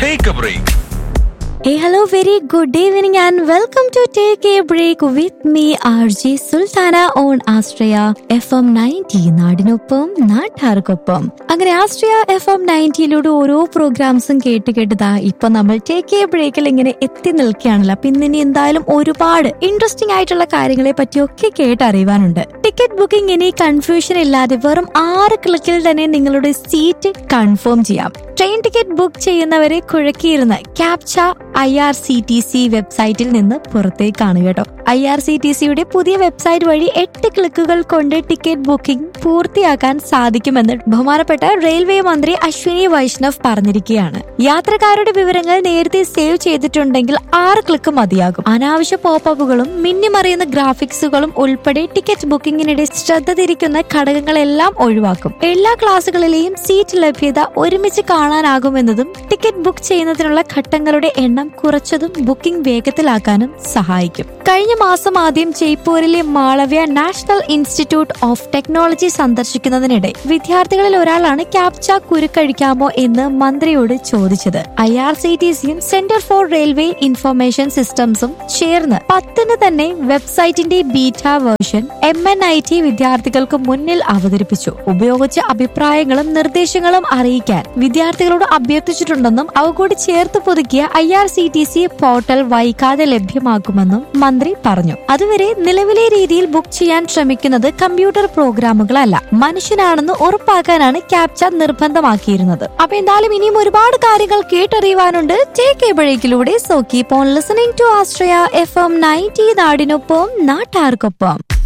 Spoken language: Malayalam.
Take a break. Hey, hello, very good evening and welcome to Take a Break with me, RJ Sultana on Astraya FM 90 നാടിനൊപ്പം നാട്ടാർക്കൊപ്പം അങ്ങനെ ആസ്ട്രിയ എഫ് എം നയൻറ്റിയിലൂടെ ഓരോ പ്രോഗ്രാംസും കേട്ട് കേട്ടതാ ഇപ്പൊ നമ്മൾ ടേക്ക് എ ബ്രേക്കിൽ ഇങ്ങനെ എത്തി നിൽക്കുകയാണല്ലോ അപ്പൊ ഇന്ന് ഇനി എന്തായാലും ഒരുപാട് ഇൻട്രസ്റ്റിംഗ് ആയിട്ടുള്ള കാര്യങ്ങളെ പറ്റിയൊക്കെ കേട്ടറിയുവാനുണ്ട് ടിക്കറ്റ് ബുക്കിംഗ് ഇനി കൺഫ്യൂഷൻ ഇല്ലാതെ വെറും ആറ് ക്ലിക്കിൽ തന്നെ നിങ്ങളുടെ സീറ്റ് കൺഫേം ചെയ്യാം ട്രെയിൻ ടിക്കറ്റ് ബുക്ക് ചെയ്യുന്നവരെ കുഴക്കിയിരുന്ന് captcha I R C T C വെബ്സൈറ്റിൽ നിന്ന് പുറത്തേക്കാണ് കേട്ടോ ഐ ആർ സി ടി സിയുടെ പുതിയ വെബ്സൈറ്റ് വഴി എട്ട് ക്ലിക്കുകൾ കൊണ്ട് ടിക്കറ്റ് ബുക്കിംഗ് പൂർത്തിയാക്കാൻ സാധിക്കുമെന്ന് ബഹുമാനപ്പെട്ട റെയിൽവേ മന്ത്രി അശ്വിനി വൈഷ്ണവ് പറഞ്ഞിരിക്കുകയാണ് യാത്രക്കാരുടെ വിവരങ്ങൾ നേരത്തെ സേവ് ചെയ്തിട്ടുണ്ടെങ്കിൽ ആറ് ക്ലിക്ക് മതിയാകും അനാവശ്യ പോപ്പപ്പുകളും മിന്നിമറിയുന്ന ഗ്രാഫിക്സുകളും ഉൾപ്പെടെ ടിക്കറ്റ് ബുക്കിംഗിനിടെ ശ്രദ്ധ തിരിക്കുന്ന ഘടകങ്ങളെല്ലാം ഒഴിവാക്കും എല്ലാ ക്ലാസുകളിലെയും സീറ്റ് ലഭ്യത ഒരുമിച്ച് കാണാനാകുമെന്നതും ടിക്കറ്റ് ബുക്ക് ചെയ്യുന്നതിനുള്ള ഘട്ടങ്ങളുടെ എണ്ണം കുറച്ചതും ബുക്കിംഗ് വേഗത്തിലാക്കാനും സഹായിക്കും കഴിഞ്ഞ മാസം ആദ്യം ജയ്പൂരിലെ Malaviya national institute of technology സന്ദർശിക്കുന്നതിനിടെ വിദ്യാർത്ഥികളിൽ ഒരാളാണ് ക്യാപ്ച കുരുക്കഴിക്കാമോ എന്ന് മന്ത്രിയോട് ചോദിച്ചത് ഐ ആർ സി ടി സിയും സെന്റർ ഫോർ റെയിൽവേ ഇൻഫർമേഷൻ സിസ്റ്റംസും ചേർന്ന് പത്തിന് തന്നെ വെബ്സൈറ്റിന്റെ beta version M N I T വിദ്യാർത്ഥികൾക്ക് മുന്നിൽ അവതരിപ്പിച്ചു ഉപയോഗിച്ച അഭിപ്രായങ്ങളും നിർദ്ദേശങ്ങളും അറിയിക്കാൻ വിദ്യാർത്ഥികളോട് അഭ്യർത്ഥിച്ചിട്ടുണ്ടെന്നും അവ കൂടി ചേർത്ത് പുതുക്കിയ I R C T C portal വൈകാതെ ലഭ്യമാക്കുമെന്നും മന്ത്രി പറഞ്ഞു അതുവരെ നിലവിലെ രീതിയിൽ ബുക്ക് ചെയ്യാൻ ശ്രമിക്കുന്നത് കമ്പ്യൂട്ടർ പ്രോഗ്രാമുകളല്ല മനുഷ്യനാണെന്ന് ഉറപ്പാക്കാനാണ് ക്യാപ്ച നിർബന്ധമാക്കിയിരുന്നത് അപ്പൊ എന്തായാലും ഇനിയും ഒരുപാട് കാര്യങ്ങൾ കേട്ടറിയുവാനുണ്ട് ടേക്ക് എ ബ്രേക്കിലൂടെ so keep on listening to ആസ്ട്രയ എഫ് എം നയൻറ്റി നാടിനൊപ്പം നാട്ടാർക്കൊപ്പം